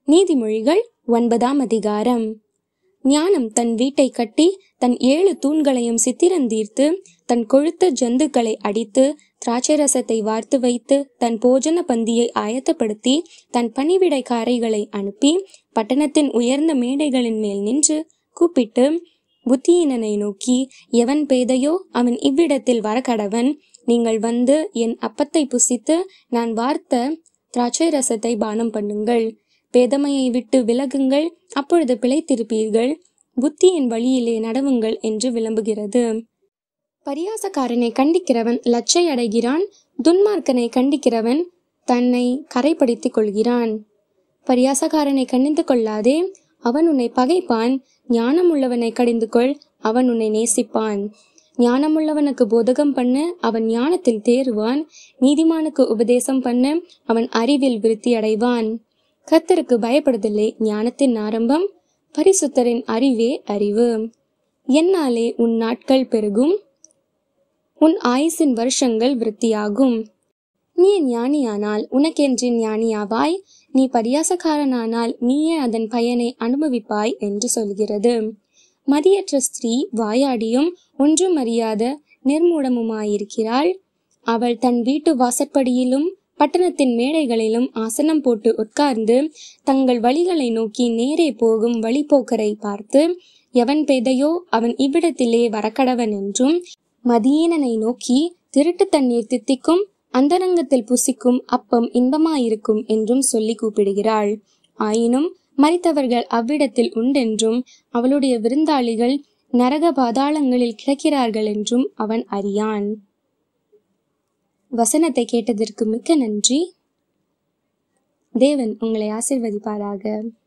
நீதிமொழிகள் ஒன்பதாம் அதிகாரம் ஞானம் தன் வீட்டை கட்டி தன் ஏழு தூண்களையும் சித்திரந்தீர்த்து தன் கொழுத்த ஜந்துக்களை அடித்து திராட்சை ரசத்தை வார்த்து வைத்து தன் போஜன பந்தியை ஆயத்தப்படுத்தி தன் பணிவிடைக்காரைகளை அனுப்பி பட்டணத்தின் உயர்ந்த மேடைகளின் மேல் நின்று கூப்பிட்டு புத்தியினனை நோக்கி எவன் பேதையோ அவன் இவ்விடத்தில் வரக்கடவன் நீங்கள் வந்து என் அப்பத்தை புசித்து நான் வார்த்த திராட்சை ரசத்தை பானம் பண்ணுங்கள் பேதமையை விட்டு விலகுங்கள் அப்பொழுது பிழைத்திருப்பீர்கள் புத்தியின் வழியிலே நடவுங்கள் என்று விளம்புகிறது பரியாசக்காரனை கண்டிக்கிறவன் லட்சை அடைகிறான் துன்மார்க்கனை கண்டிக்கிறவன் தன்னை கரைப்படுத்திக் கொள்கிறான் பரியாசக்காரனை கண்டிந்து கொள்ளாதே அவன் உன்னை பகைப்பான் ஞானமுள்ளவனை கடிந்து கொள் அவன் உன்னை நேசிப்பான் ஞானமுள்ளவனுக்கு போதகம் பண்ண அவன் ஞானத்தில் தேறுவான் நீதிமானுக்கு உபதேசம் பண்ண அவன் அறிவில் விருத்தி அடைவான் கர்த்தருக்கு பயப்படுதலே ஞானத்தின் ஆரம்பம் பரிசுத்தரின் அறிவே அறிவு என்னாலே உன் நாட்கள் பெருகும் உன் ஆயுசின் வருஷங்கள் விருத்தியாகும் நீ ஞானியானால் உனக்கென்று ஞானியாவாய் நீ பரியாசக்காரனானால் நீயே அதன் பயனை அனுபவிப்பாய் என்று சொல்கிறது மதியற்ற ஸ்திரீ வாயாடியும் ஒன்றும் அறியாத நிர்மூடமுமாயிருக்கிறாள் அவள் தன் வீட்டு வாசற்படியிலும் பட்டணத்தின் மேடைகளிலும் ஆசனம் போட்டு உட்கார்ந்து தங்கள் வழிகளை நோக்கி நேரே போகும் வழிபோக்கரை பார்த்து எவன் பேதையோ அவன் இவ்விடத்திலே வரக்கடவன் என்றும் மதியீனனை நோக்கி திருட்டு தண்ணீர் தித்திக்கும் அந்தரங்கத்தில் புசிக்கும் அப்பம் இன்பமாயிருக்கும் என்றும் சொல்லி கூப்பிடுகிறாள் ஆயினும் மறித்தவர்கள் அவ்விடத்தில் உண்டென்றும் அவளுடைய விருந்தாளிகள் நரக பாதாளங்களில் கிடக்கிறார்கள் என்றும் அவன் அறியான் வசனத்தை கேட்டதற்கு மிக்க நன்றி தேவன் உங்களை ஆசிர்வதிப்பாராக